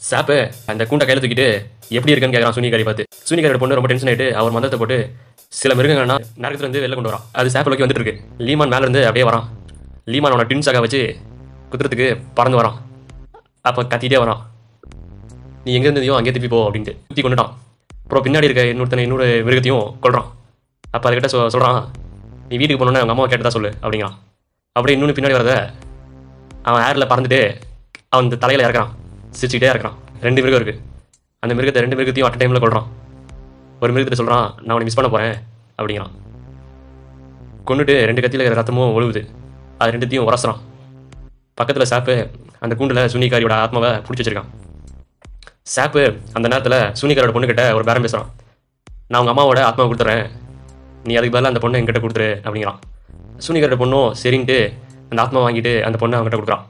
சாப்பு அந்த கூண்டை கையில் தூக்கிட்டு எப்படி இருக்குன்னு கேட்குறான் சுனிகாரி பார்த்து சுனிகாரியோட பொண்ணு ரொம்ப டென்ஷன் ஆயிட்டு அவர் மந்தத்தை போட்டு சில மிருகங்கள்னா நரகத்துல இருந்து வெளில கொண்டு வரான் அது சாப்பிளோக்கி வந்துட்டு இருக்கு லீமான் மேல இருந்து அப்படியே வரான் லீமான் அவனை டின்ஸாக வச்சு குத்துறதுக்கு பறந்து வரான் அப்போ கத்திட்டே வரான் நீ எங்கே இருந்ததையும் அங்கே திருப்பி போ அப்படின்ட்டு சுற்றி கொண்டுட்டான் அப்புறம் பின்னாடி இருக்க இன்னொருத்தனை இன்னொரு மிருகத்தையும் கொள்றான் அப்போ அதுக்கிட்ட சொ சொல்கிறான் நீ வீட்டுக்கு போனோன்னே அவங்க அம்மாவை கேட்டதா சொல்லு அப்படிங்கிறான் அப்படியே இன்னொன்று பின்னாடி வரத அவன் ஏரில் பறந்துட்டு அவன் இந்த தலையில் இறக்குறான் சிரிச்சுக்கிட்டே இறக்குறான் ரெண்டு மிருகம் இருக்குது அந்த மிருகத்தை ரெண்டு மிருகத்தையும் அட் டைமில் கொள்றான் ஒரு மிருகத்தை சொல்கிறான் நான் உன்னை மிஸ் பண்ண போகிறேன் அப்படிங்கிறான் கொண்டுட்டு ரெண்டு கத்தியில் இருக்கிற ரத்தமும் ஒழுகுது அது ரெண்டுத்தையும் உரசுறான் பக்கத்தில் சாப்பு அந்த கூண்டில் சுனிகாரியோட ஆத்மாவை பிடிச்சி வச்சிருக்கான் சாப்பு அந்த நேரத்தில் சுனிகாரோட பொண்ணுக்கிட்ட ஒரு பேரம் பேசுகிறான் நான் உங்கள் அம்மாவோட ஆத்மாவை கொடுத்துறேன் நீ அதுக்கு பதிலாக அந்த பொண்ணை என்கிட்ட கொடுத்துரு அப்படிங்கிறான் சுனிகாரோட பொண்ணும் சரின்ட்டு அந்த ஆத்மா வாங்கிட்டு அந்த பொண்ணை அவங்ககிட்ட கொடுக்குறான்